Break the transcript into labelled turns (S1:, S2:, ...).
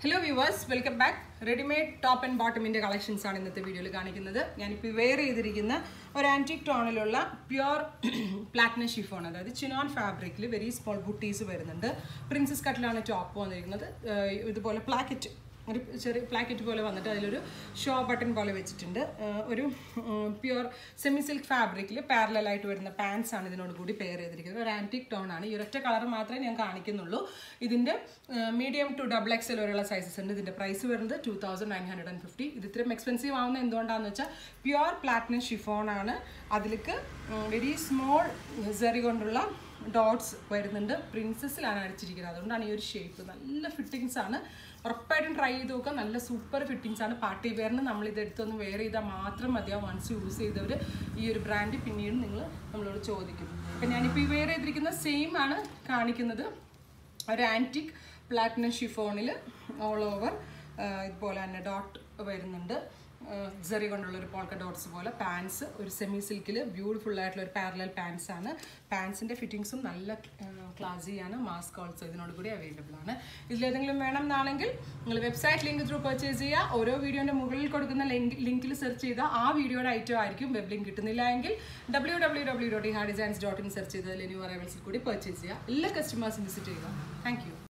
S1: hello viewers welcome back readymade top and ബോട്ടമിൻ്റെ collections ആണ് ഇന്നത്തെ വീഡിയോയിൽ കാണിക്കുന്നത് ഞാനിപ്പോൾ വെയർ ചെയ്തിരിക്കുന്ന ഒരു ആൻറ്റിക് ടോണിലുള്ള പ്യുർ പ്ലാറ്റിനം ഷിഫോൺ അതായത് ചിനോൺ ഫാബ്രിക്കിൽ വെരി സ്മോൾ ബുട്ടീസ് വരുന്നുണ്ട് പ്രിൻസസ് കട്ടിലാണ് ടോപ്പ് വന്നിരിക്കുന്നത് ഏഹ് ഇതുപോലെ പ്ലാക്കറ്റ് ഒരു ചെറിയ പ്ലാക്കറ്റ് പോലെ വന്നിട്ട് അതിലൊരു ഷോ ബട്ടൺ പോലെ വെച്ചിട്ടുണ്ട് ഏഹ് ഒരു പ്യുർ സെമി സിൽക്ക് ഫാബ്രിക്കിൽ പാരലായിട്ട് വരുന്ന പാൻസ് ആണ് ഇതിനോട് കൂടി പെയർ ചെയ്തിരിക്കുന്നത് ഒരു ആൻറ്റിക് ടോൺ ആണ് ഈ ഒരൊറ്റ കളർ മാത്രമേ ഞാൻ കാണിക്കുന്നുള്ളൂ ഇതിൻ്റെ മീഡിയം ടു ഡബിൾ എക്സൽ വരെയുള്ള സൈസസ് ഉണ്ട് ഇതിൻ്റെ പ്രൈസ് വരുന്നത് two thousand nine hundred and fifty ഇത് ഇത്രയും എക്സ്പെൻസീവ് ആവുന്നത് എന്തുകൊണ്ടാണെന്ന് വെച്ചാൽ പ്യുർ പ്ലാറ്റിനം ഷിഫോൺ ആണ് അതിലേക്ക് വെരി സ്മോൾ സെറി കൊണ്ടുള്ള ഡോട്ട്സ് വരുന്നുണ്ട് പ്രിൻസസിലാണ് അടിച്ചിരിക്കുന്നത് അതുകൊണ്ടാണ് ഈ ഒരു ഷേപ്പ് നല്ല ഫിറ്റിങ്സ് ആണ് ഉറപ്പായിട്ടും ട്രൈ ചെയ്ത് നോക്കുക നല്ല സൂപ്പർ ഫിറ്റിങ്സ് ആണ് പാർട്ടി വെയറിന് നമ്മൾ ഇത് എടുത്തൊന്ന് വെയർ ചെയ്താൽ മാത്രം മതിയാവും വൺസ് യൂസ് ചെയ്തവർ ഈ ഒരു ബ്രാൻഡ് പിന്നീട് നിങ്ങൾ നമ്മളോട് ചോദിക്കും അപ്പം ഞാനിപ്പോൾ ഈ വെയർ ചെയ്തിരിക്കുന്ന സെയിം ആണ് കാണിക്കുന്നത് ഒരു ആൻറ്റിക് പ്ലാറ്റിനം ഷിഫോണിൽ ഓൾ ഓവർ ഇതുപോലെ തന്നെ ഡോട്ട് വരുന്നുണ്ട് ജെറി കൊണ്ടുള്ള ഒരു പോൾക്ക ഡോട്ട്സ് പോലെ പാൻസ് ഒരു സെമി സിൽക്കിൽ ബ്യൂട്ടിഫുൾ ആയിട്ടുള്ള ഒരു പാരലൽ പാൻസ് ആണ് പാൻസിൻ്റെ ഫിറ്റിങ്സും നല്ല ക്ലാസിയാണ് മാസ്ക് ഓൾസോ ഇതിനോട് കൂടി അവൈലബിൾ ആണ് ഇതിലേതെങ്കിലും വേണം എന്നാണെങ്കിൽ നിങ്ങൾ വെബ്സൈറ്റ് ലിങ്ക് ത്രൂ പർച്ചേസ് ചെയ്യുക ഓരോ വീഡിയോൻ്റെ മുകളിൽ കൊടുക്കുന്ന ലിങ്ക് ലിങ്കിൽ സെർച്ച് ചെയ്താൽ ആ വീഡിയോയുടെ ഐറ്റം ആയിരിക്കും വെബ് ലിങ്ക് കിട്ടുന്നില്ല എങ്കിൽ W W W dot ha designs dot in search ചെയ്താൽ ന്യൂ അറൈവൽസിൽ കൂടി പർച്ചേസ് ചെയ്യുക എല്ലാ കസ്റ്റമേഴ്സും വിസിറ്റ് ചെയ്യുക താങ്ക് യു